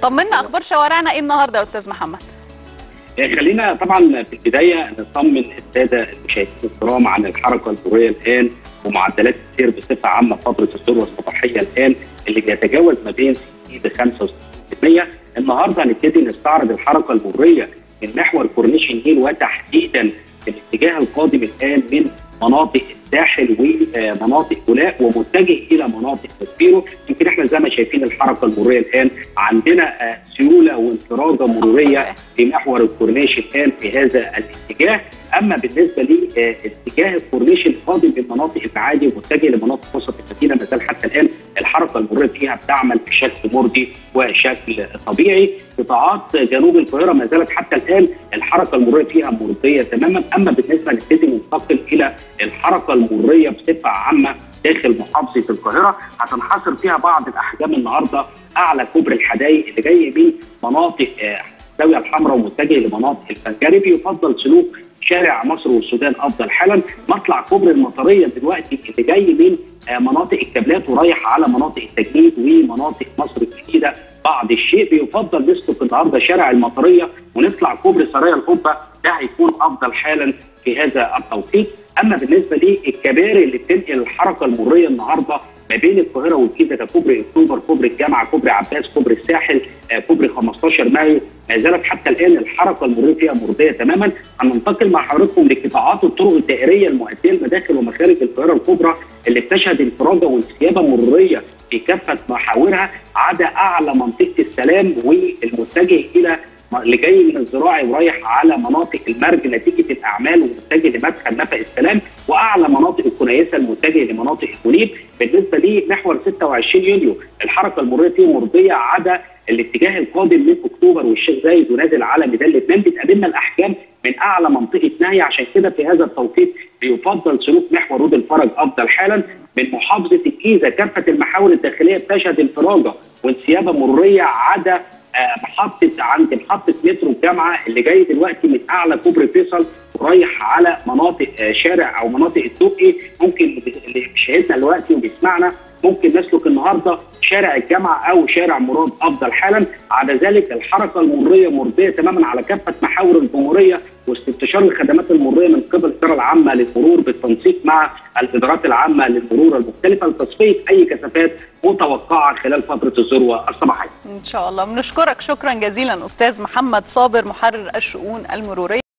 طمنا اخبار شوارعنا ايه النهارده يا استاذ محمد خلينا طبعا في البدايه نطمن الساده المشاهدين الكرام عن الحركه المروريه الان ومعدلات السير بصفه عامه فتره الذروه الصباحيه الان اللي بيتجاوز ما بين 60 ل 65% النهارده هنبتدي نستعرض الحركه المروريه من محور كورنيش النيل وتحديدا الاتجاه القادم الان من مناطق الساحل ومناطق بولاق ومتجه الى مناطق تسبيرو يمكن احنا زي ما شايفين الحركه المروريه الان عندنا سيوله وانفراجه مروريه في محور الكورنيش الان في هذا الاتجاه اما بالنسبه لاتجاه الكورنيش القادم من مناطق المعادي ومتجه لمناطق وسط المدينه ما زال حتى الان الحركه المروريه فيها بتعمل بشكل مرضي وشكل طبيعي قطاعات جنوب القاهره ما زالت حتى الان الحركه المروريه فيها مرضيه تماما اما بالنسبه نبتدي ننتقل الى الحركه المروريه بصفه عامه داخل محافظه القاهره هتنحصر فيها بعض الاحجام النهارده اعلى كوبري الحدائق اللي جاي من مناطق الزاويه الحمراء ومتجه لمناطق الفنجري بيفضل سلوك شارع مصر والسودان افضل حالا مطلع كوبري المطريه دلوقتي اللي جاي من مناطق الكابلات ورايح على مناطق التجنيد ومناطق مصر الجديده بعض الشيء بيفضل نسلك النهارده شارع المطريه ونطلع كوبري سرايا القبه ده هيكون افضل حالا في هذا التوقيت اما بالنسبه للكباري اللي بتنقل الحركه المروريه النهارده ما بين القاهره والجيزه كوبري اكتوبر كوبري الجامعه كوبري عباس كوبري الساحل كوبري 15 مايو ما زالت حتى الان الحركه المروريه فيها مرضيه تماما هننتقل مع حضراتكم لقطاعات الطرق الدائريه المؤديه لمداخل ومخارج القاهره الكبرى اللي بتشهد انفراجه وانسيابه مروريه في كافه محاورها عدا اعلى منطقه السلام والمتجه الى اللي جاي من الزراعي ورايح على مناطق المرج نتيجه الاعمال ومتجه لمدخل نفق السلام واعلى مناطق الكنيسه المتجه لمناطق المنيب بالنسبه لمحور 26 يوليو الحركه المروريه فيه مرضيه عدا الاتجاه القادم من اكتوبر والشيخ زايد ونازل على ميدان لبنان بتقابلنا الاحجام من اعلى منطقه نهي عشان كده في هذا التوقيت بيفضل سلوك محور رود الفرج افضل حالا من محافظه الجيزه كافه المحاور الداخليه بتشهد انفراجه وانسيابه مروريه عدا محطه عند محطه مترو الجامعه اللي جاي دلوقتي من اعلى كوبري فيصل ورايح على مناطق شارع او مناطق الدقي ممكن اللي بيشاهدنا دلوقتي وبيسمعنا ممكن نسلك النهارده شارع الجامعه او شارع مراد افضل حالا على ذلك الحركه المروريه مرضيه تماما على كافه محاور الجمهوريه واستشار الخدمات المروريه من قبل الاداره العامه للمرور بالتنسيق مع الادارات العامه للمرور المختلفه لتصفيه اي كثافات متوقعه خلال فتره الذروه الصباحيه. ان شاء الله بنشكرك شكرا جزيلا استاذ محمد صابر محرر الشؤون المروريه